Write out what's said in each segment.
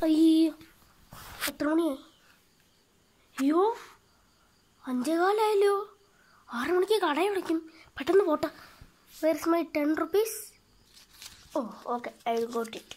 അയ്യോ എത്ര മണിയായി അയ്യോ അഞ്ചേകാലായല്ലോ ആറ് മണിക്ക് കട വിളിക്കും പെട്ടെന്ന് പോട്ടെ where is my ten rupees oh okay I got it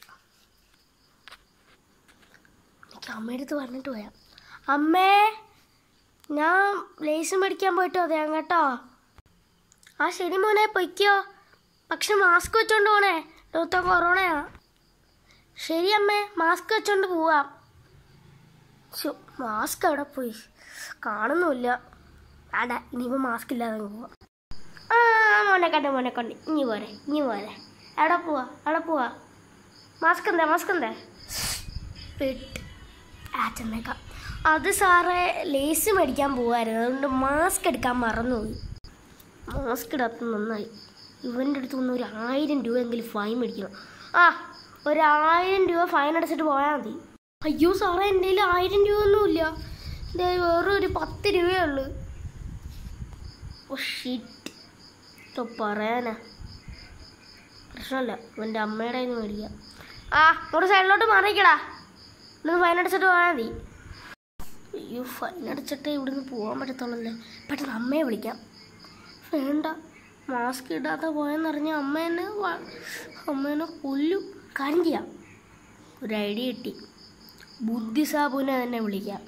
എനിക്ക് അമ്മയുടെ അടുത്ത് പറഞ്ഞിട്ട് പോയാം അമ്മേ ഞാൻ ലേസ് മേടിക്കാൻ പോയിട്ട് വരാം കേട്ടോ ആ ശരി മോനെ പൊയ്ക്കോ പക്ഷെ മാസ്ക് വെച്ചോണ്ട് പോണേ ലോകത്തെ കൊറോണയാ ശരി അമ്മേ മാസ്ക് വെച്ചോണ്ട് പോവാം ശോ, മാസ്ക് എവിടെ പോയി കാണുന്നുമില്ല വേണ്ട ഇനിയിപ്പോൾ മാസ്ക് ഇല്ലാതെ അങ്ങ് പോവാം ആ മോനെ കണ്ട് മോനെ കണ്ട് ഇനി പോരെ ഇനി പോരെ എവിടെ പോവാ എവിടെ പോവാ മാസ്ക് എന്താ മാസ്ക് എന്താ പെട്ട് ആറ്റമ്മേക്കാം അത് സാറേ ലേസ് മേടിക്കാൻ പോവായിരുന്നു അതുകൊണ്ട് മാസ്ക് എടുക്കാൻ മറന്നുപോയി മാസ്ക് ഇടാത്ത നന്നായി ഇവൻ്റെ അടുത്ത് നിന്ന് ഒരു ആയിരം രൂപയെങ്കിലും ഫൈൻ മേടിക്കണം ആ ഒരു ആയിരം രൂപ ഫൈൻ അടച്ചിട്ട് പോയാൽ മതി അയ്യോ സാറേ എൻ്റെ കയ്യിൽ ആയിരം രൂപ ഒന്നുമില്ല ദേ വെറും ഒരു പത്ത് രൂപയേ ഉള്ളൂ ഓ ഷിറ്റ് ഇപ്പൊ പറയാനാ പ്രശ്നമല്ല എൻ്റെ അമ്മയുടെ കയ്യിൽ നിന്ന് മേടിക്കാം ആ ഒരു സൈഡിലോട്ട് മാറിക്കടാ ഇന്ന് ഫൈൻ അടച്ചിട്ട് പോയാൽ മതി അയ്യോ ഫൈൻ അടച്ചിട്ട് ഇവിടുന്ന് പോകാൻ പറ്റത്തുള്ളല്ലേ പെട്ടെന്ന് അമ്മയെ വിളിക്കാം വേണ്ട മാസ്ക് ഇടാതെ പോയെന്നറിഞ്ഞ അമ്മേനെ വ- അമ്മേനെ കൊല്ലും കാര്യം ചെയ്യാം ഒരു ഐഡിയ കിട്ടി ബുദ്ധി സാബുവിനെ തന്നെ വിളിക്കാം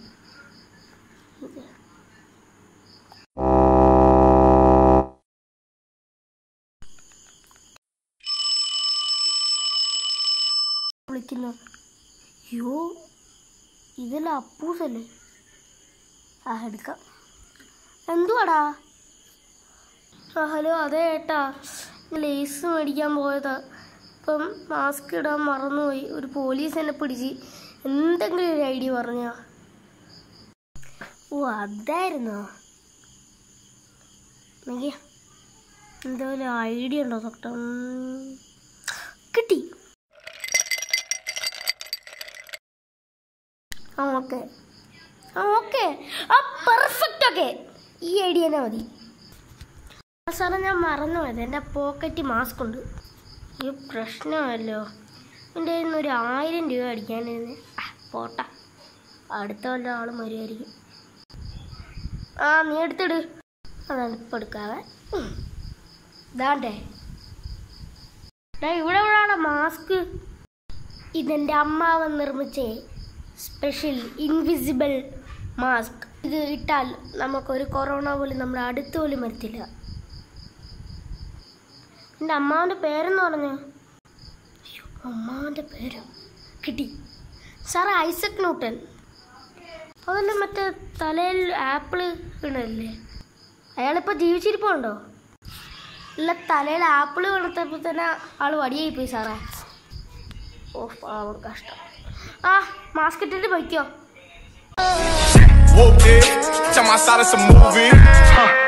വിളിക്കുന്നു യോ ഇതല്ല അപ്പൂസല്ലേ ആ എടുക്കാം എന്തുവാടാ ആ ഹലോ അതെ ഏട്ടാ ലേസ് മേടിക്കാൻ പോയതാ ഇപ്പം മാസ്ക് ഇടാൻ മറന്നുപോയി ഒരു പോലീസ് എന്നെ പിടിച്ച് എന്തെങ്കിലും ഒരു ഐഡിയ പറഞ്ഞോ ഓ അതായിരുന്നോ നോക്കിയ എന്തെങ്കിലും ഐഡിയ ഉണ്ടോ ഡോക്ടർ ഉം, കിട്ടി ആ ഓക്കെ ആ ഓക്കെ ആ പെർഫെക്റ്റ് ഓക്കെ ഈ ഐഡിയ തന്നെ മതി ആ സാറേ ഞാൻ മറന്നു പോയത് എൻ്റെ പോക്കറ്റ് മാസ്ക് ഉണ്ട് ഈ പ്രശ്നമല്ലോ എൻ്റെ കയ്യിൽ നിന്ന് ഒരു ആയിരം രൂപ അടിക്കാനിരുന്ന് ആ, പോട്ടെ അടുത്ത വല്ല ആളും വരുമായിരിക്കും ആ നീ എടുത്തിട് അതാണ് ഇപ്പം എടുക്കാവേ ഉം. ഇതാണ്ടേ ഡാ, ഇവിടെ എവിടെയാണ് മാസ്ക് ഇതെൻ്റെ അമ്മാവൻ നിർമ്മിച്ചേ സ്പെഷ്യൽ ഇൻവിസിബിൾ മാസ്ക് ഇത് ഇട്ടാൽ നമുക്കൊരു കൊറോണ പോലും നമ്മുടെ അടുത്ത് പോലും വരത്തില്ല എൻ്റെ അമ്മാവൻ്റെ പേരെന്ന് പറഞ്ഞു അയ്യോ അമ്മാവൻ്റെ പേര് കിട്ടി സാർ ഐസക് ന്യൂട്ടൻ അതല്ല മറ്റേ തലയിൽ ആപ്പിള് വീണല്ലേ അയാളിപ്പോൾ ജീവിച്ചിരിപ്പുണ്ടോ ഇല്ല തലയിൽ ആപ്പിള് വീണത്തപ്പോൾ തന്നെ ആൾ വടിയായി പോയി സാറേ ഓ പാവം കഷ്ടം ആ മാസ്ക് ഇട്ടിട്ട് പൊയ്ക്കോ Whooped it. Tell my side it's a movie. Huh.